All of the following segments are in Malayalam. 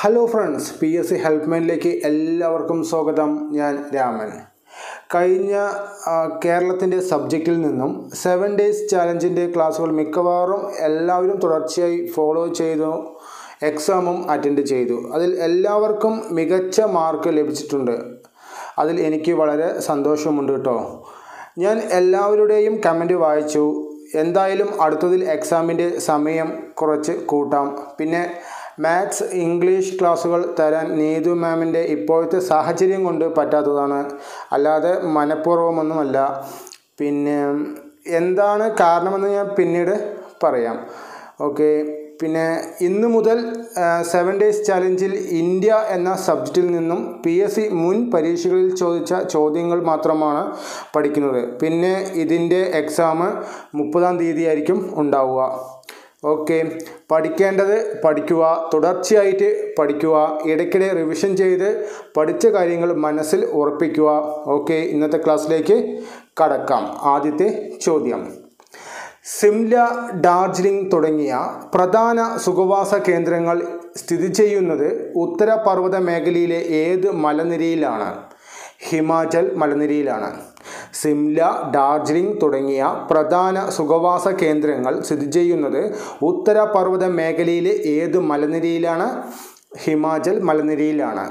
hello friends P S C help ലൈനിലേക്ക് എല്ലാവർക്കും സ്വാഗതം ഞാൻ രാമൻ കഴിഞ്ഞ ആ, കേരളത്തിൻ്റെ സബ്ജക്റ്റിൽ നിന്നും സെവൻ ഡേയ്സ് ചാലഞ്ചിൻ്റെ ക്ലാസ്സുകൾ മിക്കവാറും എല്ലാവരും തുടർച്ചയായി ഫോളോ ചെയ്തു എക്സാമും അറ്റൻഡ് ചെയ്തു അതിൽ എല്ലാവർക്കും മികച്ച മാർക്ക് ലഭിച്ചിട്ടുണ്ട് അതിൽ എനിക്ക് വളരെ സന്തോഷമുണ്ട് കേട്ടോ ഞാൻ എല്ലാവരുടെയും കമൻറ്റ് വായിച്ചു എന്തായാലും അടുത്തതിൽ എക്സാമിൻ്റെ സമയം കുറച്ച് കൂട്ടാം പിന്നെ മാത്സ് ഇംഗ്ലീഷ് ക്ലാസ്സുകൾ തരാൻ നീതു മാമിൻ്റെ ഇപ്പോഴത്തെ സാഹചര്യം കൊണ്ട് പറ്റാത്തതാണ് അല്ലാതെ മനഃപൂർവ്വമൊന്നുമല്ല പിന്നെ എന്താണ് കാരണമെന്ന് ഞാൻ പിന്നീട് പറയാം ഓക്കെ പിന്നെ ഇന്ന് മുതൽ സെവൻ ഡേയ്സ് ചാലഞ്ചിൽ ഇന്ത്യ എന്ന സബ്ജക്റ്റിൽ നിന്നും പി എസ് സി മുൻ പരീക്ഷകളിൽ ചോദിച്ച ചോദ്യങ്ങൾ മാത്രമാണ് പഠിക്കുന്നത് പിന്നെ ഇതിൻ്റെ എക്സാം മുപ്പതാം തീയതി ആയിരിക്കും ഉണ്ടാവുക ഓക്കെ പഠിക്കേണ്ടത് പഠിക്കുക തുടർച്ചയായിട്ട് പഠിക്കുക ഇടയ്ക്കിടെ റിവിഷൻ ചെയ്ത് പഠിച്ച കാര്യങ്ങൾ മനസ്സിൽ ഉറപ്പിക്കുക ഓക്കെ ഇന്നത്തെ ക്ലാസ്സിലേക്ക് കടക്കാം ആദ്യത്തെ ചോദ്യം സിംല ഡാർജിലിംഗ് തുടങ്ങിയ പ്രധാന സുഖവാസ കേന്ദ്രങ്ങൾ സ്ഥിതി ചെയ്യുന്നത് ഉത്തരപർവ്വത മേഖലയിലെ ഏത് മലനിരയിലാണ് ഹിമാചൽ മലനിരയിലാണ് സിംല ഡാർജിലിംഗ് തുടങ്ങിയ പ്രധാന സുഖവാസ കേന്ദ്രങ്ങൾ സ്ഥിതി ചെയ്യുന്നത് ഉത്തരപർവ്വത മേഖലയിലെ ഏത് മലനിരയിലാണ് ഹിമാചൽ മലനിരയിലാണ്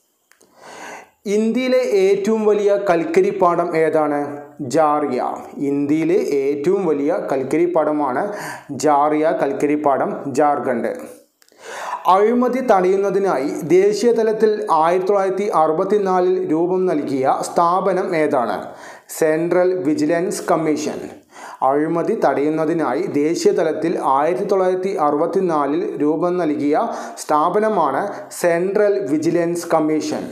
ഇന്ത്യയിലെ ഏറ്റവും വലിയ കൽക്കരി പാടം ഏതാണ് ജാറിയ ഇന്ത്യയിലെ ഏറ്റവും വലിയ കൽക്കരി പാടമാണ് ജാറിയ കൽക്കരി പാടം ജാർഖണ്ഡ് അഴിമതി തടയുന്നതിനായി ദേശീയ തലത്തിൽ ആയിരത്തി തൊള്ളായിരത്തി അറുപത്തിനാലിൽ രൂപം നൽകിയ സ്ഥാപനം ഏതാണ് സെൻട്രൽ വിജിലൻസ് കമ്മീഷൻ അഴിമതി തടയുന്നതിനായി ദേശീയ തലത്തിൽ ആയിരത്തി തൊള്ളായിരത്തി അറുപത്തിനാലിൽ രൂപം നൽകിയ സ്ഥാപനമാണ് central vigilance commission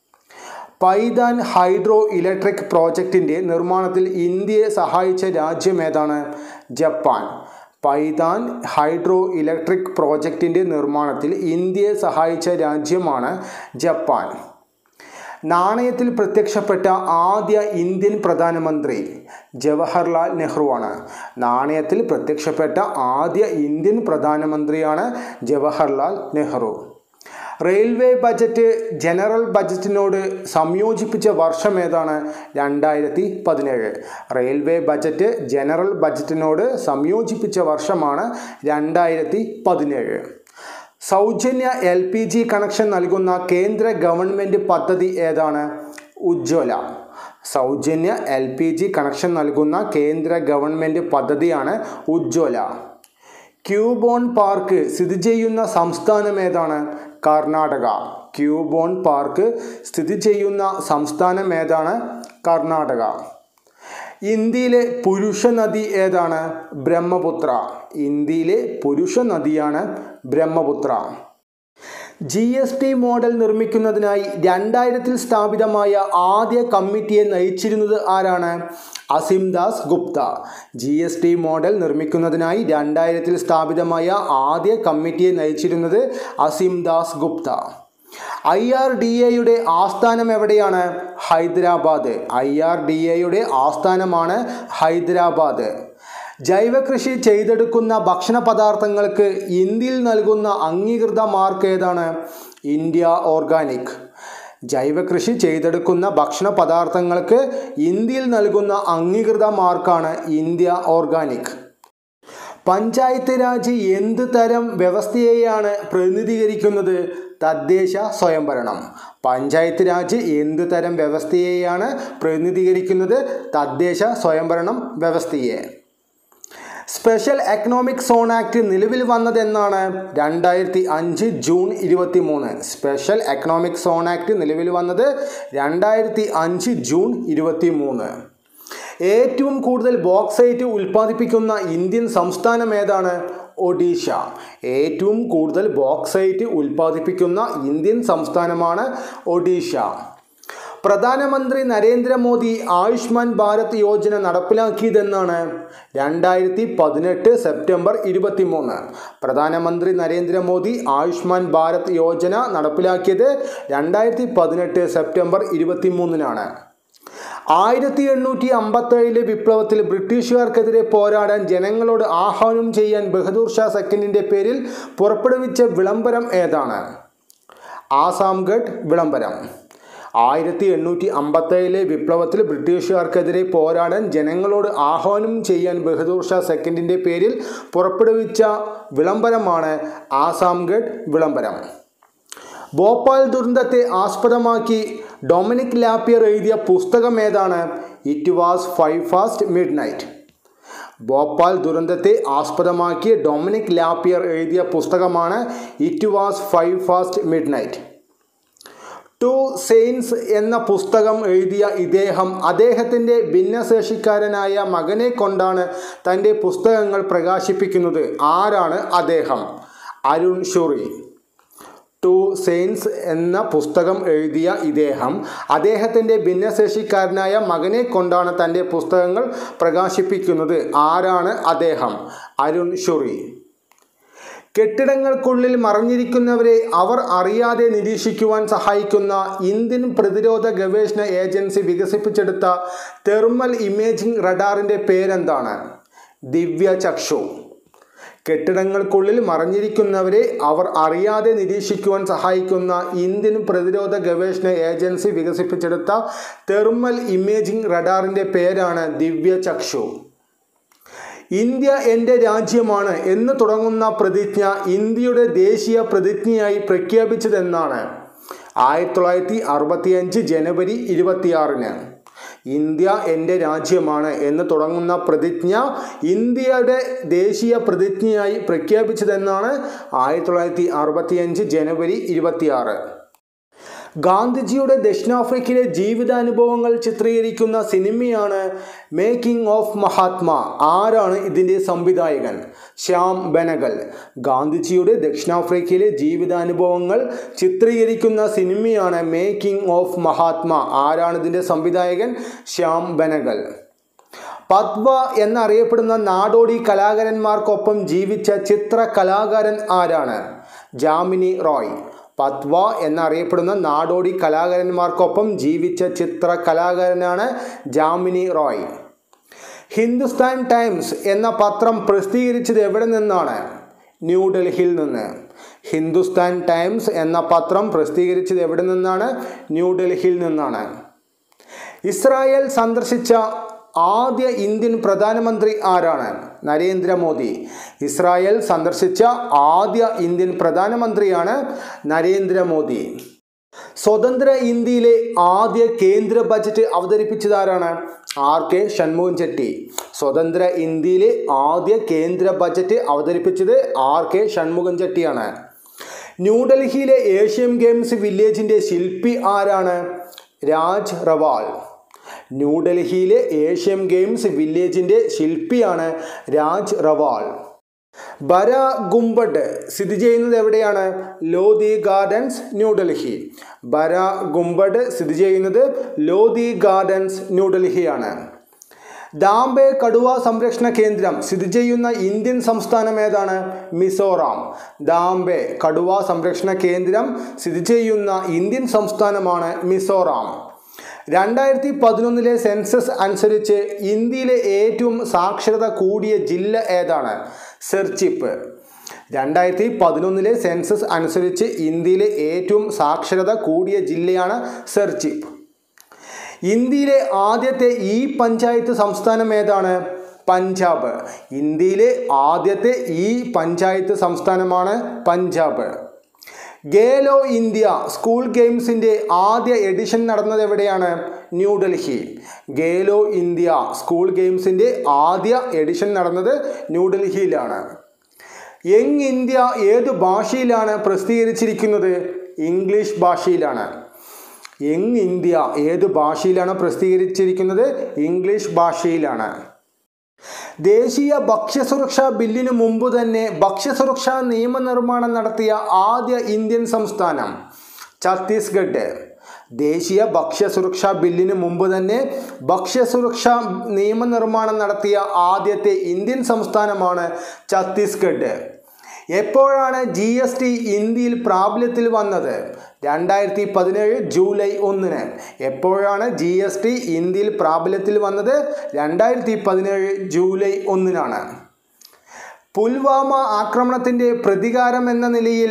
Paithan hydro electric പ്രോജക്റ്റിൻ്റെ നിർമ്മാണത്തിൽ ഇന്ത്യയെ സഹായിച്ച രാജ്യം ഏതാണ് ജപ്പാൻ പൈതാൻ ഹൈഡ്രോ ഇലക്ട്രിക് പ്രോജക്റ്റിൻ്റെ നിർമ്മാണത്തിൽ ഇന്ത്യയെ സഹായിച്ച രാജ്യമാണ് ജപ്പാൻ നാണയത്തിൽ പ്രത്യക്ഷപ്പെട്ട ആദ്യ ഇന്ത്യൻ പ്രധാനമന്ത്രി ജവഹർലാൽ നെഹ്റുവാണ് നാണയത്തിൽ പ്രത്യക്ഷപ്പെട്ട ആദ്യ ഇന്ത്യൻ പ്രധാനമന്ത്രിയാണ് Jawaharlal Nehru railway budget general ബജറ്റിനോട് സംയോജിപ്പിച്ച വർഷം ഏതാണ് രണ്ടായിരത്തി പതിനേഴ് റെയിൽവേ ബജറ്റ് ജനറൽ ബജറ്റിനോട് സംയോജിപ്പിച്ച വർഷമാണ് രണ്ടായിരത്തി പതിനേഴ് സൗജന്യ എൽ പി ജി കണക്ഷൻ നൽകുന്ന കേന്ദ്ര ഗവൺമെൻറ് പദ്ധതി ഏതാണ് ഉജ്ജ്വല സൗജന്യ എൽ പി ജി കണക്ഷൻ നൽകുന്ന കേന്ദ്ര ഗവൺമെൻറ് പദ്ധതിയാണ് ഉജ്ജ്വല ക്യൂബോൺ പാർക്ക് സ്ഥിതി ചെയ്യുന്ന സംസ്ഥാനം ഏതാണ് കർണാടക ക്യൂബോൺ പാർക്ക് സ്ഥിതി ചെയ്യുന്ന സംസ്ഥാനം ഏതാണ് കർണാടക ഇന്ത്യയിലെ പുരുഷ നദി ഏതാണ് ബ്രഹ്മപുത്ര ഇന്ത്യയിലെ പുരുഷ നദിയാണ് Brahmaputra G S T model നിർമ്മിക്കുന്നതിനായി രണ്ടായിരത്തിൽ സ്ഥാപിതമായ ആദ്യ കമ്മിറ്റിയെ നയിച്ചിരുന്നത് ആരാണ് Asim Das Gupta G S T model നിർമ്മിക്കുന്നതിനായി രണ്ടായിരത്തിൽ സ്ഥാപിതമായ ആദ്യ കമ്മിറ്റിയെ നയിച്ചിരുന്നത് Asim Das Gupta I R D എയുടെ ആസ്ഥാനം എവിടെയാണ് ഹൈദരാബാദ് ഐ ആർ ഡി എയുടെ ആസ്ഥാനമാണ് ഹൈദരാബാദ് ജൈവകൃഷി ചെയ്തെടുക്കുന്ന ഭക്ഷണ പദാർത്ഥങ്ങൾക്ക് ഇന്ത്യയിൽ നൽകുന്ന അംഗീകൃത മാർക്ക് ഏതാണ് ഇന്ത്യ ഓർഗാനിക് ജൈവകൃഷി ചെയ്തെടുക്കുന്ന ഭക്ഷണ പദാർത്ഥങ്ങൾക്ക് ഇന്ത്യയിൽ നൽകുന്ന അംഗീകൃത മാർക്കാണ് ഇന്ത്യ ഓർഗാനിക് പഞ്ചായത്ത് രാജ് എന്ത് തരം വ്യവസ്ഥയെയാണ് പ്രതിനിധീകരിക്കുന്നത് തദ്ദേശ സ്വയംഭരണം പഞ്ചായത്ത് രാജ് എന്ത് തരം വ്യവസ്ഥയെയാണ് പ്രതിനിധീകരിക്കുന്നത് തദ്ദേശ സ്വയംഭരണം വ്യവസ്ഥയെ സ്പെഷ്യൽ എക്കണോമിക് സോൺ ആക്ട് നിലവിൽ വന്നതെന്നാണ് രണ്ടായിരത്തി അഞ്ച് ജൂൺ ഇരുപത്തി മൂന്ന് സ്പെഷ്യൽ എക്കണോമിക് സോൺ ആക്ട് നിലവിൽ വന്നത് രണ്ടായിരത്തി അഞ്ച് ജൂൺ ഇരുപത്തി മൂന്ന് ഏറ്റവും കൂടുതൽ ബോക്സൈറ്റ് ഉൽപ്പാദിപ്പിക്കുന്ന ഇന്ത്യൻ സംസ്ഥാനം ഏതാണ് ഒഡീഷ ഏറ്റവും കൂടുതൽ ബോക്സൈറ്റ് ഉൽപ്പാദിപ്പിക്കുന്ന ഇന്ത്യൻ സംസ്ഥാനമാണ് ഒഡീഷ പ്രധാനമന്ത്രി നരേന്ദ്രമോദി ആയുഷ്മാൻ ഭാരത് യോജന നടപ്പിലാക്കിയതെന്നാണ് രണ്ടായിരത്തി പതിനെട്ട് സെപ്റ്റംബർ ഇരുപത്തി മൂന്ന് പ്രധാനമന്ത്രി നരേന്ദ്രമോദി ആയുഷ്മാൻ ഭാരത് യോജന നടപ്പിലാക്കിയത് രണ്ടായിരത്തി പതിനെട്ട് സെപ്റ്റംബർ ഇരുപത്തി മൂന്നിനാണ് ആയിരത്തി എണ്ണൂറ്റി അമ്പത്തേഴിലെ വിപ്ലവത്തിൽ ബ്രിട്ടീഷുകാർക്കെതിരെ പോരാടാൻ ജനങ്ങളോട് ആഹ്വാനം ചെയ്യാൻ ബഹദൂർ ഷാ സെക്കൻഡിൻ്റെ പേരിൽ പുറപ്പെടുവിച്ച വിളംബരം ഏതാണ് ആസാംഗഡ് വിളംബരം ആയിരത്തി എണ്ണൂറ്റി അമ്പത്തേഴിലെ വിപ്ലവത്തിൽ ബ്രിട്ടീഷുകാർക്കെതിരെ പോരാടാൻ ജനങ്ങളോട് ആഹ്വാനം ചെയ്യാൻ ബഹദൂർ ഷാ സെക്കൻഡിൻ്റെ പേരിൽ പുറപ്പെടുവിച്ച വിളംബരമാണ് ആസാംഗഡ് വിളംബരം ഭോപ്പാൽ ദുരന്തത്തെ ആസ്പദമാക്കി ഡൊമിനിക് ലാപ്പിയർ എഴുതിയ പുസ്തകം ഏതാണ് it was five past midnight Bhopal ദുരന്തത്തെ ആസ്പദമാക്കി ഡൊമിനിക് ലാപ്പിയർ എഴുതിയ പുസ്തകമാണ് it was five past midnight ടു സെയിൻസ് എന്ന പുസ്തകം എഴുതിയ ഇദ്ദേഹം അദ്ദേഹത്തിൻ്റെ ഭിന്നശേഷിക്കാരനായ മകനെ കൊണ്ടാണ് തൻ്റെ പുസ്തകങ്ങൾ പ്രകാശിപ്പിക്കുന്നത് ആരാണ് അദ്ദേഹം അരുൺ ഷുറി ടു സെയിൻസ് എന്ന പുസ്തകം എഴുതിയ ഇദ്ദേഹം അദ്ദേഹത്തിൻ്റെ ഭിന്നശേഷിക്കാരനായ മകനെ കൊണ്ടാണ് തൻ്റെ പുസ്തകങ്ങൾ പ്രകാശിപ്പിക്കുന്നത് ആരാണ് അദ്ദേഹം അരുൺ ഷുറി കെട്ടിടങ്ങൾക്കുള്ളിൽ മറഞ്ഞിരിക്കുന്നവരെ അവർ അറിയാതെ നിരീക്ഷിക്കുവാൻ സഹായിക്കുന്ന ഇന്ത്യൻ പ്രതിരോധ ഗവേഷണ ഏജൻസി വികസിപ്പിച്ചെടുത്ത തെർമൽ ഇമേജിംഗ് റഡാറിൻ്റെ പേരെന്താണ് ദിവ്യചക്ഷു കെട്ടിടങ്ങൾക്കുള്ളിൽ മറഞ്ഞിരിക്കുന്നവരെ അവർ അറിയാതെ നിരീക്ഷിക്കുവാൻ സഹായിക്കുന്ന ഇന്ത്യൻ പ്രതിരോധ ഗവേഷണ ഏജൻസി വികസിപ്പിച്ചെടുത്ത തെർമൽ ഇമേജിംഗ് റഡാറിൻ്റെ പേരാണ് ദിവ്യചക്ഷു ഇന്ത്യ എൻ്റെ രാജ്യമാണ് എന്ന് തുടങ്ങുന്ന പ്രതിജ്ഞ ഇന്ത്യയുടെ ദേശീയ പ്രതിജ്ഞയായി പ്രഖ്യാപിച്ചതെന്നാണ് ആയിരത്തി തൊള്ളായിരത്തി അറുപത്തിയഞ്ച് ജനുവരി ഇരുപത്തിയാറിന് ഇന്ത്യ എൻ്റെ രാജ്യമാണ് എന്ന് തുടങ്ങുന്ന പ്രതിജ്ഞ ഇന്ത്യയുടെ ദേശീയ പ്രതിജ്ഞയായി പ്രഖ്യാപിച്ചതെന്നാണ് ആയിരത്തി തൊള്ളായിരത്തി അറുപത്തിയഞ്ച് ജനുവരി ഇരുപത്തിയാറ് ഗാന്ധിജിയുടെ ദക്ഷിണാഫ്രിക്കയിലെ ജീവിതാനുഭവങ്ങൾ ചിത്രീകരിക്കുന്ന സിനിമയാണ് മേക്കിംഗ് ഓഫ് മഹാത്മാ ആരാണ് ഇതിൻ്റെ സംവിധായകൻ ശ്യാം ബെനഗൽ ഗാന്ധിജിയുടെ ദക്ഷിണാഫ്രിക്കയിലെ ജീവിതാനുഭവങ്ങൾ ചിത്രീകരിക്കുന്ന സിനിമയാണ് മേക്കിംഗ് ഓഫ് മഹാത്മാ ആരാണ് ഇതിൻ്റെ സംവിധായകൻ ശ്യാം ബെനഗൽ പദ്വ എന്നറിയപ്പെടുന്ന നാടോടി കലാകാരന്മാർക്കൊപ്പം ജീവിച്ച ചിത്ര കലാകാരൻ ആരാണ് ജാമിനി റോയ് പത്വ എന്നറിയപ്പെടുന്ന നാടോടി കലാകാരന്മാർക്കൊപ്പം ജീവിച്ച ചിത്ര കലാകാരനാണ് ജാമിനി റോയ് ഹിന്ദുസ്ഥാൻ ടൈംസ് എന്ന പത്രം പ്രസിദ്ധീകരിച്ചത് എവിടെ നിന്നാണ് ന്യൂഡൽഹിയിൽ നിന്ന് ഹിന്ദുസ്ഥാൻ ടൈംസ് എന്ന പത്രം പ്രസിദ്ധീകരിച്ചത് എവിടെ നിന്നാണ് ന്യൂഡൽഹിയിൽ നിന്നാണ് ഇസ്രായേൽ സന്ദർശിച്ച ആദ്യ ഇന്ത്യൻ പ്രധാനമന്ത്രി ആരാണ് നരേന്ദ്രമോദി ഇസ്രായേൽ സന്ദർശിച്ച ആദ്യ ഇന്ത്യൻ പ്രധാനമന്ത്രിയാണ് നരേന്ദ്രമോദി സ്വതന്ത്ര ഇന്ത്യയിലെ ആദ്യ കേന്ദ്ര ബജറ്റ് അവതരിപ്പിച്ചതാരാണ് ആർ കെ ഷൺമുഖൻ ചെട്ടി സ്വതന്ത്ര ഇന്ത്യയിലെ ആദ്യ കേന്ദ്ര ബജറ്റ് അവതരിപ്പിച്ചത് ആർ കെ ഷൺമുഖൻ ചെട്ടിയാണ് ന്യൂഡൽഹിയിലെ ഏഷ്യൻ ഗെയിംസ് വില്ലേജിൻ്റെ ശില്പി ആരാണ് രാജ് റവാൾ ന്യൂഡൽഹിയിലെ ഏഷ്യൻ ഗെയിംസ് വില്ലേജിൻ്റെ ശില്പിയാണ് രാജ് റവാൾ ബര ഗുംബഡ് സ്ഥിതി ചെയ്യുന്നത് എവിടെയാണ് ലോധി ഗാർഡൻസ് ന്യൂഡൽഹി ബര ഗുംബഡ് സ്ഥിതി ചെയ്യുന്നത് ലോധി ഗാർഡൻസ് ന്യൂഡൽഹിയാണ് ദാംബെ കടുവ സംരക്ഷണ കേന്ദ്രം സ്ഥിതി ചെയ്യുന്ന ഇന്ത്യൻ സംസ്ഥാനം ഏതാണ് മിസോറാം ദാംബെ കടുവ സംരക്ഷണ കേന്ദ്രം സ്ഥിതി ചെയ്യുന്ന ഇന്ത്യൻ സംസ്ഥാനമാണ് മിസോറാം രണ്ടായിരത്തി പതിനൊന്നിലെ സെൻസസ് അനുസരിച്ച് ഇന്ത്യയിലെ ഏറ്റവും സാക്ഷരത കൂടിയ ജില്ല ഏതാണ് സെർച്ചിപ്പ് രണ്ടായിരത്തി പതിനൊന്നിലെ സെൻസസ് അനുസരിച്ച് ഇന്ത്യയിലെ ഏറ്റവും സാക്ഷരത കൂടിയ ജില്ലയാണ് സെർച്ചിപ്പ് ഇന്ത്യയിലെ ആദ്യത്തെ ഈ പഞ്ചായത്ത് സംസ്ഥാനം ഏതാണ് പഞ്ചാബ് ഇന്ത്യയിലെ ആദ്യത്തെ ഈ പഞ്ചായത്ത് സംസ്ഥാനമാണ് പഞ്ചാബ് ഗേലോ ഇന്ത്യ സ്കൂൾ ഗെയിംസിൻ്റെ ആദ്യ എഡിഷൻ നടന്നത് എവിടെയാണ് ന്യൂഡൽഹി ഗേലോ ഇന്ത്യ സ്കൂൾ ഗെയിംസിൻ്റെ ആദ്യ എഡിഷൻ നടന്നത് ന്യൂഡൽഹിയിലാണ് യങ് ഇന്ത്യ ഏത് ഭാഷയിലാണ് പ്രസിദ്ധീകരിച്ചിരിക്കുന്നത് ഇംഗ്ലീഷ് ഭാഷയിലാണ് യങ് ഇന്ത്യ ഏത് ഭാഷയിലാണ് പ്രസിദ്ധീകരിച്ചിരിക്കുന്നത് ഇംഗ്ലീഷ് ഭാഷയിലാണ് ദേശീയ ഭക്ഷ്യസുരക്ഷാ ബില്ലിനു മുമ്പ് തന്നെ ഭക്ഷ്യസുരക്ഷാ നിയമനിർമ്മാണം നടത്തിയ ആദ്യ ഇന്ത്യൻ സംസ്ഥാനം ഛത്തീസ്ഗഡ് ദേശീയ ഭക്ഷ്യസുരക്ഷാ ബില്ലിന് മുമ്പ് തന്നെ ഭക്ഷ്യസുരക്ഷാ നിയമനിർമ്മാണം നടത്തിയ ആദ്യത്തെ ഇന്ത്യൻ സംസ്ഥാനമാണ് ഛത്തീസ്ഗഡ് എപ്പോഴാണ് ജി എസ് ടി ഇന്ത്യയിൽ പ്രാബല്യത്തിൽ വന്നത് രണ്ടായിരത്തി പതിനേഴ് ജൂലൈ ഒന്നിന് എപ്പോഴാണ് ജി എസ് ടി ഇന്ത്യയിൽ പ്രാബല്യത്തിൽ വന്നത് രണ്ടായിരത്തി പതിനേഴ് ജൂലൈ ഒന്നിനാണ് പുൽവാമ ആക്രമണത്തിൻ്റെ പ്രതികാരം എന്ന നിലയിൽ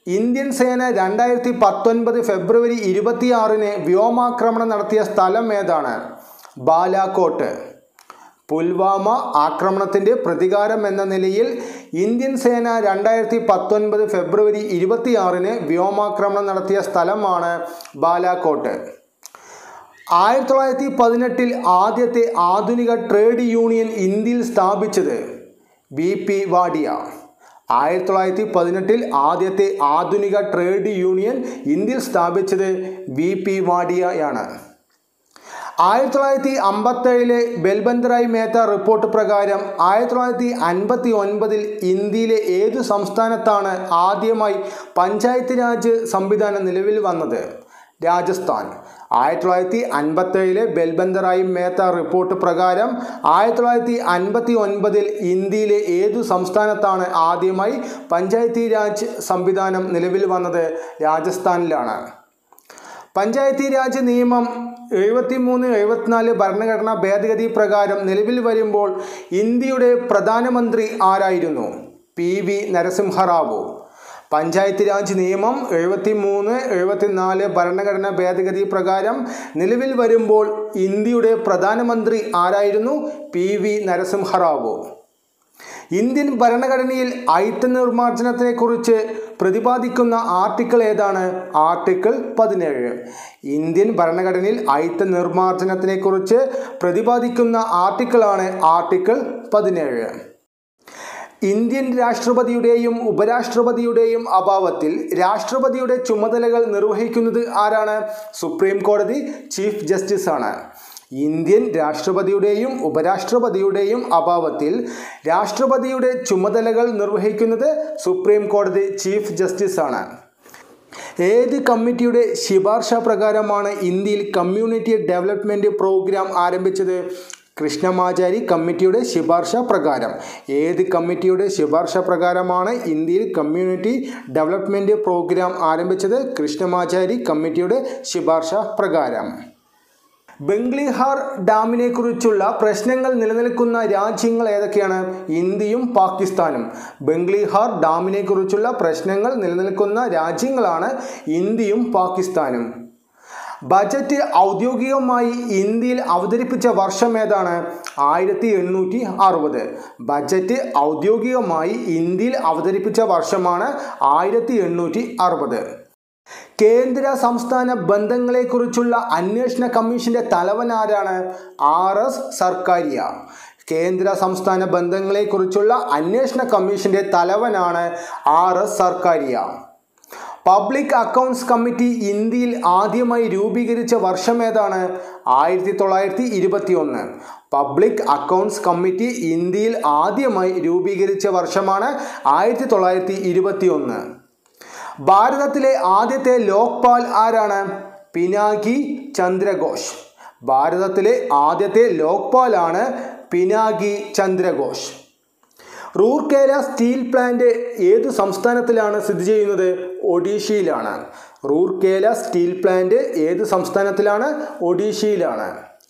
ഇന്ത്യൻ സേന രണ്ടായിരത്തി പത്തൊൻപത് ഫെബ്രുവരി ഇരുപത്തിയാറിന് വ്യോമാക്രമണം നടത്തിയ സ്ഥലം ഏതാണ് ബാലാക്കോട്ട് പുൽവാമ ആക്രമണത്തിൻ്റെ പ്രതികാരം എന്ന നിലയിൽ ഇന്ത്യൻ സേന രണ്ടായിരത്തി പത്തൊൻപത് ഫെബ്രുവരി ഇരുപത്തിയാറിന് വ്യോമാക്രമണം നടത്തിയ സ്ഥലമാണ് ബാലാക്കോട്ട് ആയിരത്തി തൊള്ളായിരത്തി പതിനെട്ടിൽ ആദ്യത്തെ ആധുനിക ട്രേഡ് യൂണിയൻ ഇന്ത്യയിൽ സ്ഥാപിച്ചത് ബി പി വാഡിയ ആയിരത്തി തൊള്ളായിരത്തി പതിനെട്ടിൽ ആദ്യത്തെ ആധുനിക ട്രേഡ് യൂണിയൻ ഇന്ത്യയിൽ സ്ഥാപിച്ചത് ബി പി വാഡിയയാണ് ആയിരത്തി തൊള്ളായിരത്തി അമ്പത്തേഴിലെ ബൽബന്തറായ് മേത്ത റിപ്പോർട്ട് പ്രകാരം ആയിരത്തി തൊള്ളായിരത്തി അൻപത്തി ഒൻപതിൽ ഇന്ത്യയിലെ ഏതു സംസ്ഥാനത്താണ് ആദ്യമായി പഞ്ചായത്ത് രാജ് സംവിധാനം നിലവിൽ വന്നത് രാജസ്ഥാൻ ആയിരത്തി തൊള്ളായിരത്തി അൻപത്തേഴിലെ ബൽബന്തറായി മേത്ത റിപ്പോർട്ട് പ്രകാരം ആയിരത്തി തൊള്ളായിരത്തി അൻപത്തി ഒൻപതിൽ ഇന്ത്യയിലെ ഏതു സംസ്ഥാനത്താണ് ആദ്യമായി പഞ്ചായത്തി രാജ് സംവിധാനം നിലവിൽ വന്നത് രാജസ്ഥാനിലാണ് പഞ്ചായത്തി രാജ് നിയമം എഴുപത്തിമൂന്ന് എഴുപത്തിനാല് ഭരണഘടനാ ഭേദഗതി പ്രകാരം നിലവിൽ വരുമ്പോൾ ഇന്ത്യയുടെ പ്രധാനമന്ത്രി ആരായിരുന്നു പി വി നരസിംഹറാവു പഞ്ചായത്ത് രാജ് നിയമം എഴുപത്തി മൂന്ന് എഴുപത്തിനാല് ഭരണഘടനാ ഭേദഗതി പ്രകാരം നിലവിൽ വരുമ്പോൾ ഇന്ത്യയുടെ പ്രധാനമന്ത്രി ആരായിരുന്നു പി വി നരസിംഹറാവു ഇന്ത്യൻ ഭരണഘടനയിൽ അയിത്ത നിർമ്മാർജ്ജനത്തെക്കുറിച്ച് പ്രതിപാദിക്കുന്ന ആർട്ടിക്കിൾ ഏതാണ് ആർട്ടിക്കിൾ പതിനേഴ് ഇന്ത്യൻ ഭരണഘടനയിൽ അയിത്ത നിർമ്മാർജ്ജനത്തിനെക്കുറിച്ച് പ്രതിപാദിക്കുന്ന ആർട്ടിക്കിളാണ് ആർട്ടിക്കിൾ പതിനേഴ് ഇന്ത്യൻ രാഷ്ട്രപതിയുടെയും ഉപരാഷ്ട്രപതിയുടെയും അഭാവത്തിൽ രാഷ്ട്രപതിയുടെ ചുമതലകൾ നിർവഹിക്കുന്നത് ആരാണ് സുപ്രീം കോടതി ചീഫ് ജസ്റ്റിസ് ആണ് ഇന്ത്യൻ രാഷ്ട്രപതിയുടെയും ഉപരാഷ്ട്രപതിയുടെയും അഭാവത്തിൽ രാഷ്ട്രപതിയുടെ ചുമതലകൾ നിർവഹിക്കുന്നത് സുപ്രീം കോടതി ചീഫ് ജസ്റ്റിസ് ആണ് ഏത് കമ്മിറ്റിയുടെ ശിപാർശ പ്രകാരമാണ് ഇന്ത്യയിൽ കമ്മ്യൂണിറ്റി ഡെവലപ്മെൻറ്റ് പ്രോഗ്രാം ആരംഭിച്ചത് കൃഷ്ണമാചാരി കമ്മിറ്റിയുടെ ശിപാർശ പ്രകാരം ഏത് കമ്മിറ്റിയുടെ ശിപാർശ പ്രകാരമാണ് ഇന്ത്യയിൽ കമ്മ്യൂണിറ്റി ഡെവലപ്മെൻറ്റ് പ്രോഗ്രാം ആരംഭിച്ചത് കൃഷ്ണമാചാരി കമ്മിറ്റിയുടെ ശിപാർശ പ്രകാരം ബംഗ്ലിഹാർ ഡാമിനെ കുറിച്ചുള്ള പ്രശ്നങ്ങൾ നിലനിൽക്കുന്ന രാജ്യങ്ങൾ ഏതൊക്കെയാണ് ഇന്ത്യയും പാകിസ്ഥാനും ബംഗ്ലിഹാർ ഡാമിനെ കുറിച്ചുള്ള പ്രശ്നങ്ങൾ നിലനിൽക്കുന്ന രാജ്യങ്ങളാണ് ഇന്ത്യയും പാകിസ്ഥാനും ബജറ്റ് ഔദ്യോഗികമായി ഇന്ത്യയിൽ അവതരിപ്പിച്ച വർഷം ഏതാണ് ആയിരത്തി എണ്ണൂറ്റി അറുപത് ബജറ്റ് ഔദ്യോഗികമായി ഇന്ത്യയിൽ അവതരിപ്പിച്ച വർഷമാണ് ആയിരത്തി എണ്ണൂറ്റി അറുപത് കേന്ദ്ര സംസ്ഥാന ബന്ധങ്ങളെക്കുറിച്ചുള്ള അന്വേഷണ കമ്മീഷന്റെ തലവൻ ആരാണ് ആർ എസ് സർക്കാരിയ കേന്ദ്ര സംസ്ഥാന ബന്ധങ്ങളെക്കുറിച്ചുള്ള അന്വേഷണ കമ്മീഷന്റെ തലവനാണ് R S Sarkaria public accounts committee ഇന്ത്യയിൽ ആദ്യമായി രൂപീകരിച്ച വർഷം ഏതാണ് ആയിരത്തി തൊള്ളായിരത്തി ഇരുപത്തി ഒന്ന് പബ്ലിക് അക്കൗണ്ട്സ് കമ്മിറ്റി ഇന്ത്യയിൽ ആദ്യമായി രൂപീകരിച്ച വർഷമാണ് ആയിരത്തി തൊള്ളായിരത്തി ഇരുപത്തി ഒന്ന് ഭാരതത്തിലെ ആദ്യത്തെ ലോക്പാൽ ആരാണ് പിനാകി ചന്ദ്രഘോഷ് ഭാരതത്തിലെ ആദ്യത്തെ ലോക്പാലാണ് പിനാകി ചന്ദ്രഘോഷ് റൂർക്കേല സ്റ്റീൽ പ്ലാന്റ് ഏത് സംസ്ഥാനത്തിലാണ് സ്ഥിതി ചെയ്യുന്നത് ഒഡീഷയിലാണ് റൂർക്കേല സ്റ്റീൽ പ്ലാന്റ് ഏത് സംസ്ഥാനത്തിലാണ് ഒഡീഷയിലാണ്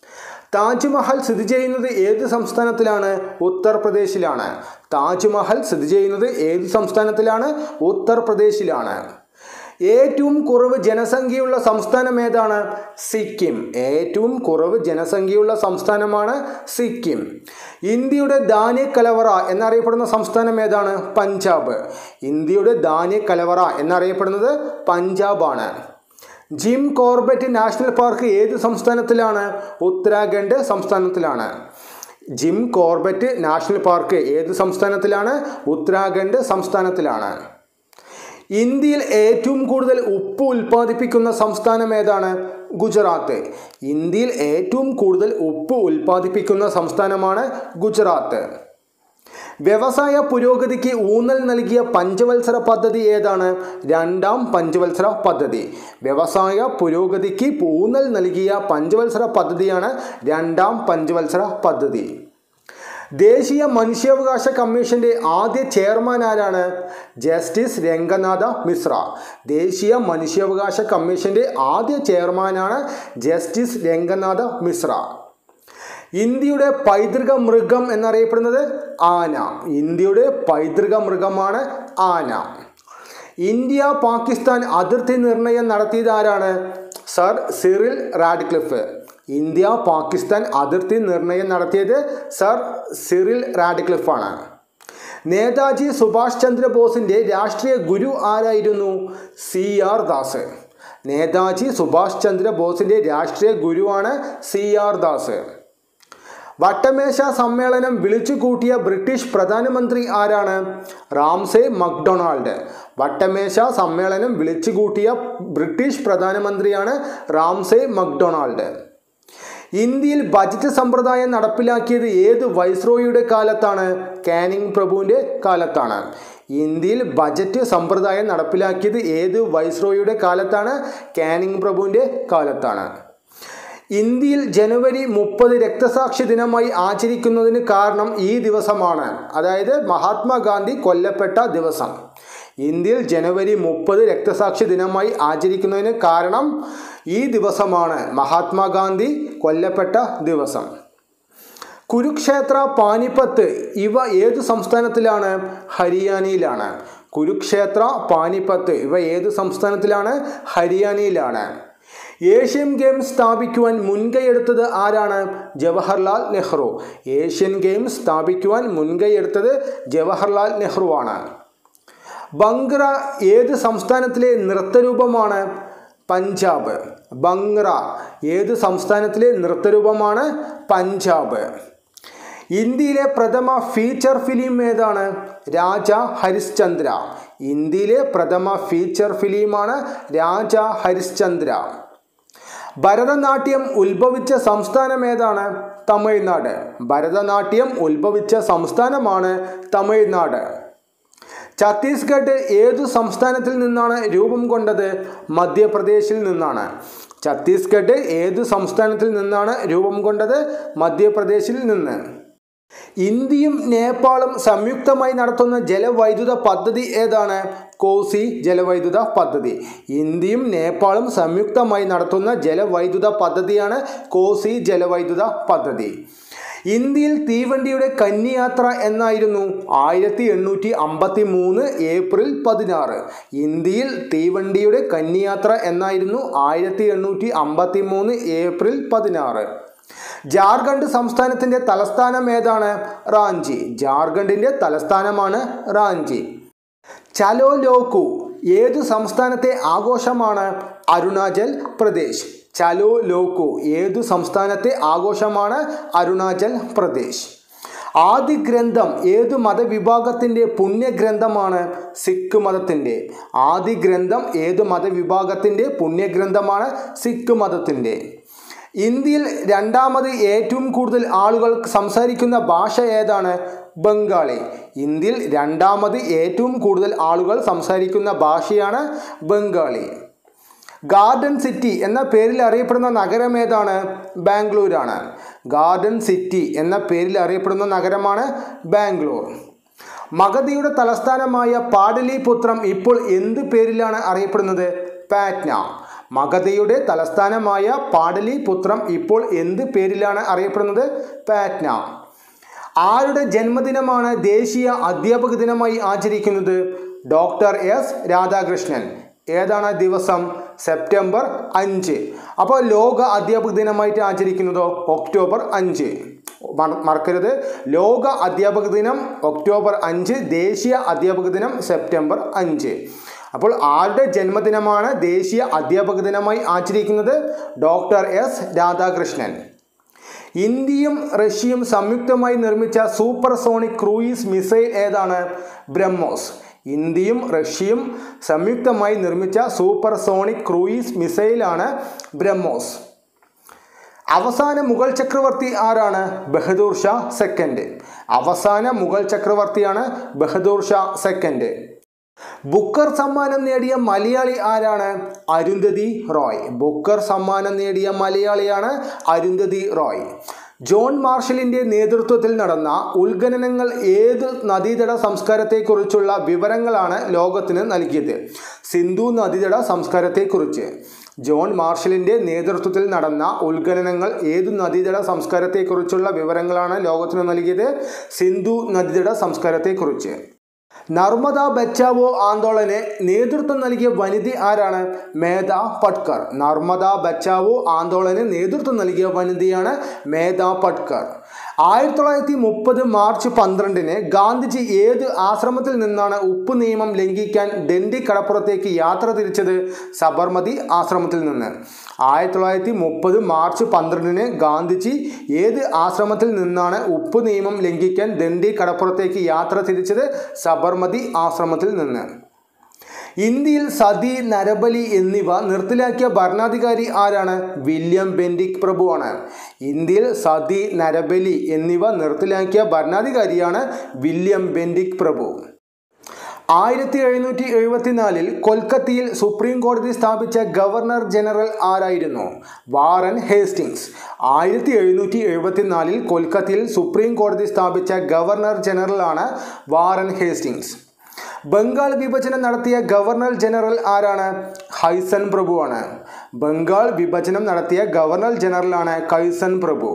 താജ്മഹൽ സ്ഥിതി ചെയ്യുന്നത് ഏത് സംസ്ഥാനത്തിലാണ് ഉത്തർപ്രദേശിലാണ് താജ്മഹൽ സ്ഥിതി ചെയ്യുന്നത് ഏത് സംസ്ഥാനത്തിലാണ് ഉത്തർപ്രദേശിലാണ് ഏറ്റവും കുറവ് ജനസംഖ്യയുള്ള സംസ്ഥാനം ഏതാണ് സിക്കിം ഏറ്റവും കുറവ് ജനസംഖ്യയുള്ള സംസ്ഥാനമാണ് സിക്കിം ഇന്ത്യയുടെ ധാന്യ കലവറ എന്നറിയപ്പെടുന്ന സംസ്ഥാനം ഏതാണ് പഞ്ചാബ് ഇന്ത്യയുടെ ധാന്യ കലവറ എന്നറിയപ്പെടുന്നത് പഞ്ചാബാണ് ജിം കോർബറ്റ് നാഷണൽ പാർക്ക് ഏത് സംസ്ഥാനത്തിലാണ് ഉത്തരാഖണ്ഡ് സംസ്ഥാനത്തിലാണ് ജിം കോർബറ്റ് നാഷണൽ പാർക്ക് ഏത് സംസ്ഥാനത്തിലാണ് ഉത്തരാഖണ്ഡ് സംസ്ഥാനത്തിലാണ് ഇന്ത്യയിൽ ഏറ്റവും കൂടുതൽ ഉപ്പ് ഉൽപ്പാദിപ്പിക്കുന്ന സംസ്ഥാനം ഏതാണ് ഗുജറാത്ത് ഇന്ത്യയിൽ ഏറ്റവും കൂടുതൽ ഉപ്പ് ഉൽപ്പാദിപ്പിക്കുന്ന സംസ്ഥാനമാണ് ഗുജറാത്ത് വ്യവസായ പുരോഗതിക്ക് ഊന്നൽ നൽകിയ പഞ്ചവത്സര പദ്ധതി ഏതാണ് രണ്ടാം പഞ്ചവത്സര പദ്ധതി വ്യവസായ പുരോഗതിക്ക് ഊന്നൽ നൽകിയ പഞ്ചവത്സര പദ്ധതിയാണ് രണ്ടാം പഞ്ചവത്സര പദ്ധതി ദേശീയ മനുഷ്യാവകാശ കമ്മീഷന്റെ ആദ്യ ചെയർമാൻ ആരാണ് ജസ്റ്റിസ് രംഗനാഥ മിശ്ര ദേശീയ മനുഷ്യാവകാശ കമ്മീഷന്റെ ആദ്യ ചെയർമാനാണ് ജസ്റ്റിസ് രംഗനാഥ മിശ്ര ഇന്ത്യയുടെ പൈതൃക മൃഗം എന്നറിയപ്പെടുന്നത് ആന ഇന്ത്യയുടെ പൈതൃക മൃഗമാണ് ആന ഇന്ത്യ പാകിസ്ഥാൻ അതിർത്തി നിർണയം നടത്തിയത് ആരാണ് sir Cyril Radcliffe India Pakistan അതിർത്തി നിർണയം നടത്തിയത് സർ സിറിൽ റാഡ്ക്ലിഫാണ് നേതാജി സുഭാഷ് ചന്ദ്രബോസിൻ്റെ രാഷ്ട്രീയ ഗുരു ആരായിരുന്നു സി ആർ ദാസ് നേതാജി സുഭാഷ് ചന്ദ്രബോസിൻ്റെ രാഷ്ട്രീയ ഗുരുവാണ് സി ആർ ദാസ് വട്ടമേശ സമ്മേളനം വിളിച്ചു കൂട്ടിയ ബ്രിട്ടീഷ് പ്രധാനമന്ത്രി ആരാണ് റാംസെ മക്ഡൊണാൾഡ് വട്ടമേശ സമ്മേളനം വിളിച്ചു കൂട്ടിയ ബ്രിട്ടീഷ് പ്രധാനമന്ത്രിയാണ് റാംസെ മക്ഡൊണാൾഡ് ഇന്ത്യയിൽ ബജറ്റ് സമ്പ്രദായം നടപ്പിലാക്കിയത് ഏത് വൈസ്രോയുടെ കാലത്താണ് കാനിങ് പ്രഭുവിൻ്റെ കാലത്താണ് ഇന്ത്യയിൽ ബജറ്റ് സമ്പ്രദായം നടപ്പിലാക്കിയത് ഏത് വൈസ്രോയുടെ കാലത്താണ് കാനിങ് പ്രഭുവിൻ്റെ കാലത്താണ് ഇന്ത്യയിൽ ജനുവരി മുപ്പത് രക്തസാക്ഷി ദിനമായി ആചരിക്കുന്നതിന് കാരണം ഈ ദിവസമാണ് അതായത് മഹാത്മാഗാന്ധി കൊല്ലപ്പെട്ട ദിവസം ഇന്ത്യയിൽ ജനുവരി മുപ്പത് രക്തസാക്ഷി ദിനമായി ആചരിക്കുന്നതിന് കാരണം ഈ ദിവസമാണ് മഹാത്മാഗാന്ധി കൊല്ലപ്പെട്ട ദിവസം കുരുക്ഷേത്ര പാനിപ്പത്ത് ഇവ ഏതു സംസ്ഥാനത്തിലാണ് ഹരിയാനയിലാണ് കുരുക്ഷേത്ര പാനിപ്പത്ത് ഇവ ഏതു സംസ്ഥാനത്തിലാണ് ഹരിയാനയിലാണ് ഏഷ്യൻ ഗെയിംസ് സ്ഥാപിക്കുവാൻ മുൻകൈയെടുത്തത് ആരാണ് ജവഹർലാൽ നെഹ്റു ഏഷ്യൻ ഗെയിംസ് സ്ഥാപിക്കുവാൻ മുൻകൈയെടുത്തത് ജവഹർലാൽ നെഹ്റു ആണ് ബംഗ്ര ഏത് സംസ്ഥാനത്തിലെ നൃത്തരൂപമാണ് പഞ്ചാബ് ബംഗ്ര ഏത് സംസ്ഥാനത്തിലെ നൃത്തരൂപമാണ് പഞ്ചാബ് ഇന്ത്യയിലെ പ്രഥമ ഫീച്ചർ ഫിലിം ഏതാണ് രാജ ഹരിശ്ചന്ദ്ര ഇന്ത്യയിലെ പ്രഥമ ഫീച്ചർ ഫിലിമാണ് രാജ ഹരിശ്ചന്ദ്ര ഭരതനാട്യം ഉത്ഭവിച്ച സംസ്ഥാനം ഏതാണ് തമിഴ്നാട് ഭരതനാട്യം ഉത്ഭവിച്ച സംസ്ഥാനമാണ് തമിഴ്നാട് ഛത്തീസ്ഗഡ് ഏതു സംസ്ഥാനത്തിൽ നിന്നാണ് രൂപം കൊണ്ടത് മധ്യപ്രദേശിൽ നിന്നാണ് ഛത്തീസ്ഗഡ് ഏതു സംസ്ഥാനത്തിൽ നിന്നാണ് രൂപം കൊണ്ടത് മധ്യപ്രദേശിൽ നിന്ന് ഇന്ത്യയും നേപ്പാളും സംയുക്തമായി നടത്തുന്ന ജലവൈദ്യുത പദ്ധതി ഏതാണ് കോസി ജലവൈദ്യുത പദ്ധതി ഇന്ത്യയും നേപ്പാളും സംയുക്തമായി നടത്തുന്ന ജലവൈദ്യുത പദ്ധതിയാണ് കോസി ജലവൈദ്യുത പദ്ധതി ഇന്ത്യയിൽ തീവണ്ടിയുടെ കന്നിയാത്ര എന്നായിരുന്നു ആയിരത്തി എണ്ണൂറ്റി അമ്പത്തി മൂന്ന് ഏപ്രിൽ പതിനാറ് ഇന്ത്യയിൽ തീവണ്ടിയുടെ കന്നിയാത്ര എന്നായിരുന്നു ആയിരത്തി എണ്ണൂറ്റി അമ്പത്തി മൂന്ന് ഏപ്രിൽ പതിനാറ് ജാർഖണ്ഡ് സംസ്ഥാനത്തിൻ്റെ തലസ്ഥാനം ഏതാണ് റാഞ്ചി ജാർഖണ്ഡിൻ്റെ തലസ്ഥാനമാണ് റാഞ്ചി ചലോ ലോക്കു ഏതു സംസ്ഥാനത്തെ ആഘോഷമാണ് അരുണാചൽ പ്രദേശ് ചലോ ലോക്കു ഏതു സംസ്ഥാനത്തെ ആഘോഷമാണ് അരുണാചൽ പ്രദേശ് ആദി ഗ്രന്ഥം ഏതു മതവിഭാഗത്തിൻ്റെ പുണ്യഗ്രന്ഥമാണ് സിഖ് മതത്തിൻ്റെ ആദി ഗ്രന്ഥം ഏതു മതവിഭാഗത്തിൻ്റെ പുണ്യഗ്രന്ഥമാണ് സിഖ് മതത്തിൻ്റെ ഇന്ത്യയിൽ രണ്ടാമത് ഏറ്റവും കൂടുതൽ ആളുകൾ സംസാരിക്കുന്ന ഭാഷ ഏതാണ് ബംഗാളി ഇന്ത്യയിൽ രണ്ടാമത് ഏറ്റവും കൂടുതൽ ആളുകൾ സംസാരിക്കുന്ന ഭാഷയാണ് ബംഗാളി ഗാർഡൻ സിറ്റി എന്ന പേരിൽ അറിയപ്പെടുന്ന നഗരം ഏതാണ് ബാംഗ്ലൂരാണ് ഗാർഡൻ സിറ്റി എന്ന പേരിൽ അറിയപ്പെടുന്ന നഗരമാണ് ബാംഗ്ലൂർ മഗധയുടെ തലസ്ഥാനമായ പാടലിപുത്രം ഇപ്പോൾ എന്ത് പേരിലാണ് അറിയപ്പെടുന്നത് പാറ്റ്ന മഗധയുടെ തലസ്ഥാനമായ പാടലിപുത്രം ഇപ്പോൾ എന്ത് പേരിലാണ് അറിയപ്പെടുന്നത് പാറ്റ്ന ആരുടെ ജന്മദിനമാണ് ദേശീയ അധ്യാപക ദിനമായി ആചരിക്കുന്നത് ഡോക്ടർ എസ് രാധാകൃഷ്ണൻ ഏതാണ് ദിവസം സെപ്റ്റംബർ അഞ്ച് അപ്പോൾ ലോക അധ്യാപക ദിനമായിട്ട് ആചരിക്കുന്നതോ ഒക്ടോബർ അഞ്ച് മറ- മറക്കരുത് ലോക അധ്യാപക ദിനം ഒക്ടോബർ അഞ്ച് ദേശീയ അധ്യാപക ദിനം സെപ്റ്റംബർ അഞ്ച് അപ്പോൾ ആരുടെ ജന്മദിനമാണ് ദേശീയ അധ്യാപക ദിനമായി ആചരിക്കുന്നത് ഡോക്ടർ എസ് രാധാകൃഷ്ണൻ ഇന്ത്യയും റഷ്യയും സംയുക്തമായി നിർമ്മിച്ച സൂപ്പർസോണിക് ക്രൂയിസ് മിസൈൽ ഏതാണ് ബ്രഹ്മോസ് ഇന്ത്യയും റഷ്യയും സംയുക്തമായി നിർമ്മിച്ച സൂപ്പർസോണിക് ക്രൂയിസ് മിസൈലാണ് ബ്രഹ്മോസ് അവസാന മുഗൾ ചക്രവർത്തി ആരാണ് ബഹദൂർ ഷാ സെക്കൻഡ് അവസാന മുഗൾ ചക്രവർത്തിയാണ് ബഹദൂർ ഷാ സെക്കൻഡ് ബുക്കർ സമ്മാനം നേടിയ മലയാളി ആരാണ് അരുന്ധതി റോയ് ബുക്കർ സമ്മാനം നേടിയ മലയാളിയാണ് അരുന്ധതി റോയ് ജോൺ മാർഷലിൻ്റെ നേതൃത്വത്തിൽ നടന്ന ഉത്ഖനനങ്ങൾ ഏത് നദീതട സംസ്കാരത്തെക്കുറിച്ചുള്ള വിവരങ്ങളാണ് ലോകത്തിന് നൽകിയത് സിന്ധു നദീതട സംസ്കാരത്തെക്കുറിച്ച് ജോൺ മാർഷലിൻ്റെ നേതൃത്വത്തിൽ നടന്ന ഉത്ഖനനങ്ങൾ ഏതു നദീതട സംസ്കാരത്തെക്കുറിച്ചുള്ള വിവരങ്ങളാണ് ലോകത്തിന് നൽകിയത് സിന്ധു നദീതട സംസ്കാരത്തെക്കുറിച്ച് നർമ്മദ ബച്ചാവോ ആന്തോളന് നേതൃത്വം നൽകിയ വനിത ആരാണ് മേധ പട്കർ നർമ്മദ ബച്ചാവോ ആന്തോളന് നേതൃത്വം നൽകിയ വനിതയാണ് മേധ പട്കർ ആയിരത്തി തൊള്ളായിരത്തി മുപ്പത് മാർച്ച് പന്ത്രണ്ടിന് ഗാന്ധിജി ഏത് ആശ്രമത്തിൽ നിന്നാണ് ഉപ്പ് നിയമം ലംഘിക്കാൻ ഡൻഡി കടപ്പുറത്തേക്ക് യാത്ര തിരിച്ചത് സബർമതി ആശ്രമത്തിൽ നിന്ന് ആയിരത്തി തൊള്ളായിരത്തി മുപ്പത് മാർച്ച് പന്ത്രണ്ടിന് ഗാന്ധിജി ഏത് ആശ്രമത്തിൽ നിന്നാണ് ഉപ്പ് നിയമം ലംഘിക്കാൻ ദണ്ഡി കടപ്പുറത്തേക്ക് യാത്ര തിരിച്ചത് സബർമതി ആശ്രമത്തിൽ നിന്ന് ഇന്ത്യയിൽ സതി നരബലി എന്നിവ നിർത്തലാക്കിയ ഭരണാധികാരി ആരാണ് വില്യം ബെൻഡിക് പ്രഭുവാണ് ഇന്ത്യയിൽ സതി നരബലി എന്നിവ നിർത്തലാക്കിയ ഭരണാധികാരിയാണ് വില്യം ബെൻഡിക് പ്രഭു ആയിരത്തി എഴുന്നൂറ്റി എഴുപത്തിനാലിൽ കൊൽക്കത്തയിൽ സുപ്രീം കോടതി സ്ഥാപിച്ച ഗവർണർ ജനറൽ ആരായിരുന്നു വാറൻ ഹേസ്റ്റിങ്സ് ആയിരത്തി എഴുന്നൂറ്റി എഴുപത്തിനാലിൽ കൊൽക്കത്തയിൽ സുപ്രീം കോടതി സ്ഥാപിച്ച ഗവർണർ ജനറലാണ് വാറൻ ഹേസ്റ്റിങ്സ് ബംഗാൾ വിഭജനം നടത്തിയ ഗവർണർ ജനറൽ ആരാണ് ഹൈസൻ പ്രഭുവാണ് ബംഗാൾ വിഭജനം നടത്തിയ ഗവർണർ ജനറലാണ് കൈസൻ പ്രഭു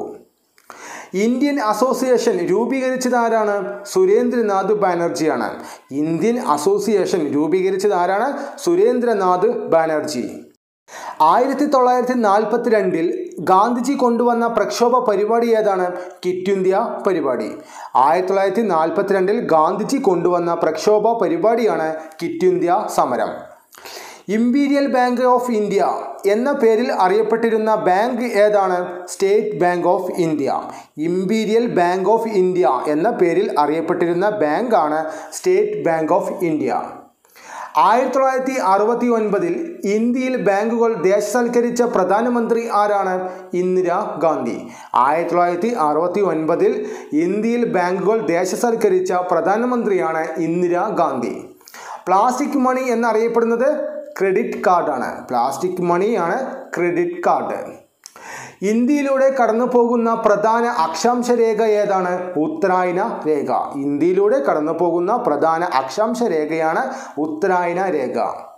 ഇന്ത്യൻ അസോസിയേഷൻ രൂപീകരിച്ചത് ആരാണ് സുരേന്ദ്രനാഥ് ബാനർജിയാണ് ഇന്ത്യൻ അസോസിയേഷൻ രൂപീകരിച്ചത് ആരാണ് സുരേന്ദ്രനാഥ് ബാനർജി ആയിരത്തി തൊള്ളായിരത്തി നാൽപ്പത്തി രണ്ടിൽ ഗാന്ധിജി കൊണ്ടുവന്ന പ്രക്ഷോഭ പരിപാടി ഏതാണ് കിറ്റ് ഇന്ത്യ പരിപാടി ആയിരത്തി തൊള്ളായിരത്തി നാൽപ്പത്തിരണ്ടിൽ ഗാന്ധിജി കൊണ്ടുവന്ന പ്രക്ഷോഭ പരിപാടിയാണ് കിറ്റ് ഇന്ത്യ സമരം ഇമ്പീരിയൽ ബാങ്ക് ഓഫ് ഇന്ത്യ എന്ന പേരിൽ അറിയപ്പെട്ടിരുന്ന ബാങ്ക് ഏതാണ് state bank of India imperial bank of India എന്ന പേരിൽ അറിയപ്പെട്ടിരുന്ന ബാങ്കാണ് സ്റ്റേറ്റ് ബാങ്ക് ഓഫ് ഇന്ത്യ ആയിരത്തി തൊള്ളായിരത്തി അറുപത്തി ഒൻപതിൽ ഇന്ത്യയിൽ ബാങ്കുകൾ ദേശസൽക്കരിച്ച പ്രധാനമന്ത്രി ആരാണ് ഇന്ദിരാ ഗാന്ധി ആയിരത്തി തൊള്ളായിരത്തി അറുപത്തി ഒൻപതിൽ ഇന്ത്യയിൽ ബാങ്കുകൾ ദേശസൽക്കരിച്ച പ്രധാനമന്ത്രിയാണ് ഇന്ദിരാ ഗാന്ധി പ്ലാസ്റ്റിക് മണി എന്നറിയപ്പെടുന്നത് ക്രെഡിറ്റ് കാർഡാണ് പ്ലാസ്റ്റിക് മണിയാണ് ക്രെഡിറ്റ് കാർഡ് ഇന്ത്യയിലൂടെ കടന്നു പോകുന്ന പ്രധാന അക്ഷാംശ രേഖ ഏതാണ് ഉത്തരായന രേഖ ഇന്ത്യയിലൂടെ കടന്നു പോകുന്ന പ്രധാന അക്ഷാംശ രേഖയാണ് ഉത്തരായന രേഖ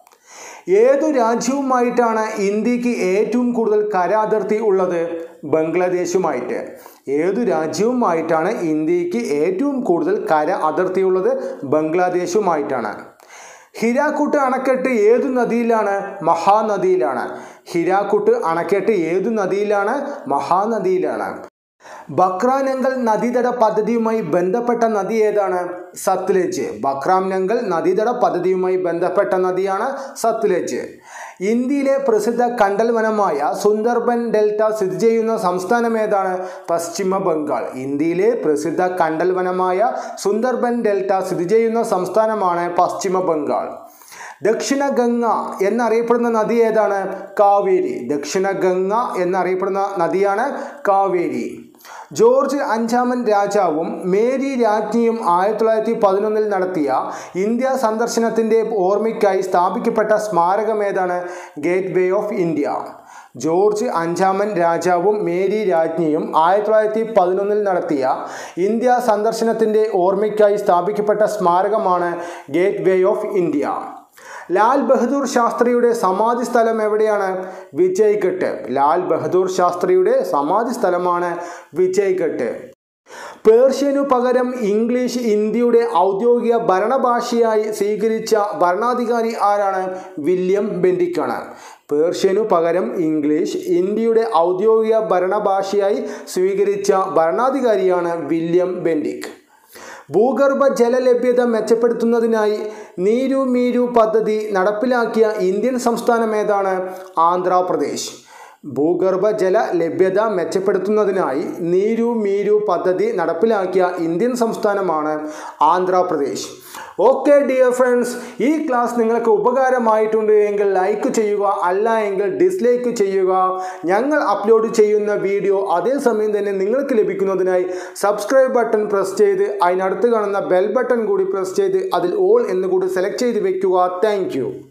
ഏതു രാജ്യവുമായിട്ടാണ് ഇന്ത്യക്ക് ഏറ്റവും കൂടുതൽ കര അതിർത്തി ഉള്ളത് ബംഗ്ലാദേശുമായിട്ട് ഏതു രാജ്യവുമായിട്ടാണ് ഇന്ത്യക്ക് ഏറ്റവും കൂടുതൽ കര അതിർത്തിയുള്ളത് ബംഗ്ലാദേശുമായിട്ടാണ് ഹിരാക്കുട്ട് അണക്കെട്ട് ഏതു നദിയിലാണ് മഹാനദിയിലാണ് ഹിരാക്കുട്ട് അണക്കെട്ട് ഏതു നദിയിലാണ് മഹാനദിയിലാണ് ബക്രാനങ്കൽ നദീതട പദ്ധതിയുമായി ബന്ധപ്പെട്ട നദി ഏതാണ് സത്ലജ് ബക്രാംനങ്കൽ നദീതട പദ്ധതിയുമായി ബന്ധപ്പെട്ട നദിയാണ് സത്ലജ് ഇന്ത്യയിലെ പ്രസിദ്ധ കണ്ടൽ വനമായ സുന്ദർബൻ ഡെൽറ്റ സ്ഥിതി ചെയ്യുന്ന സംസ്ഥാനം ഏതാണ് പശ്ചിമ ബംഗാൾ ഇന്ത്യയിലെ പ്രസിദ്ധ കണ്ടൽ വനമായ സുന്ദർബൻ ഡെൽറ്റ സ്ഥിതി ചെയ്യുന്ന സംസ്ഥാനമാണ് പശ്ചിമ ബംഗാൾ ദക്ഷിണ ഗംഗ എന്നറിയപ്പെടുന്ന നദി ഏതാണ് കാവേരി ദക്ഷിണ ഗംഗ എന്നറിയപ്പെടുന്ന നദിയാണ് കാവേരി ജോർജ് അഞ്ചാമൻ രാജാവും മേരി രാജ്ഞിയും ആയിരത്തി തൊള്ളായിരത്തി പതിനൊന്നിൽ നടത്തിയ ഇന്ത്യ സന്ദർശനത്തിൻ്റെ ഓർമ്മയ്ക്കായി സ്ഥാപിക്കപ്പെട്ട സ്മാരകം ഏതാണ് gateway of India George അഞ്ചാമൻ രാജാവും മേരി രാജ്ഞിയും ആയിരത്തി തൊള്ളായിരത്തി പതിനൊന്നിൽ നടത്തിയ ഇന്ത്യ സന്ദർശനത്തിൻ്റെ ഓർമ്മയ്ക്കായി സ്ഥാപിക്കപ്പെട്ട സ്മാരകമാണ് gateway of India Lal Bahadur ശാസ്ത്രിയുടെ സമാധി സ്ഥലം എവിടെയാണ് വിജയ്ഘട്ട് ലാൽ ബഹദൂർ ശാസ്ത്രിയുടെ സമാധി സ്ഥലമാണ് വിജയ്ഘട്ട് പേർഷ്യനു പകരം ഇംഗ്ലീഷ് ഇന്ത്യയുടെ ഔദ്യോഗിക ഭരണഭാഷയായി സ്വീകരിച്ച ഭരണാധികാരി ആരാണ് വില്യം ബെൻഡിക്കാണ് പേർഷ്യനു പകരം ഇംഗ്ലീഷ് ഇന്ത്യയുടെ ഔദ്യോഗിക ഭരണഭാഷയായി സ്വീകരിച്ച ഭരണാധികാരിയാണ് വില്യം ബെൻഡിക് ഭൂഗർഭ ജലലഭ്യത മെച്ചപ്പെടുത്തുന്നതിനായി നീരു മീരു പദ്ധതി നടപ്പിലാക്കിയ ഇന്ത്യൻ സംസ്ഥാനം ഏതാണ് ആന്ധ്രാപ്രദേശ് ഭൂഗർഭ ജല ലഭ്യത മെച്ചപ്പെടുത്തുന്നതിനായി നീരു മീരു പദ്ധതി നടപ്പിലാക്കിയ ഇന്ത്യൻ സംസ്ഥാനമാണ് ആന്ധ്രാപ്രദേശ് ഓക്കെ ഡിയർ ഫ്രണ്ട്സ് ഈ ക്ലാസ് നിങ്ങൾക്ക് ഉപകാരമായിട്ടുണ്ട് എങ്കിൽ ലൈക്ക് ചെയ്യുക അല്ല എങ്കിൽ ഡിസ്ലൈക്ക് ചെയ്യുക ഞങ്ങൾ അപ്ലോഡ് ചെയ്യുന്ന വീഡിയോ അതേസമയം തന്നെ നിങ്ങൾക്ക് ലഭിക്കുന്നതിനായി സബ്സ്ക്രൈബ് ബട്ടൺ പ്രസ് ചെയ്ത് അതിനടുത്ത് കാണുന്ന ബെൽ ബട്ടൺ കൂടി പ്രസ് ചെയ്ത് അതിൽ ഓൾ എന്ന് കൂടി സെലക്ട് ചെയ്ത് വെക്കുക താങ്ക്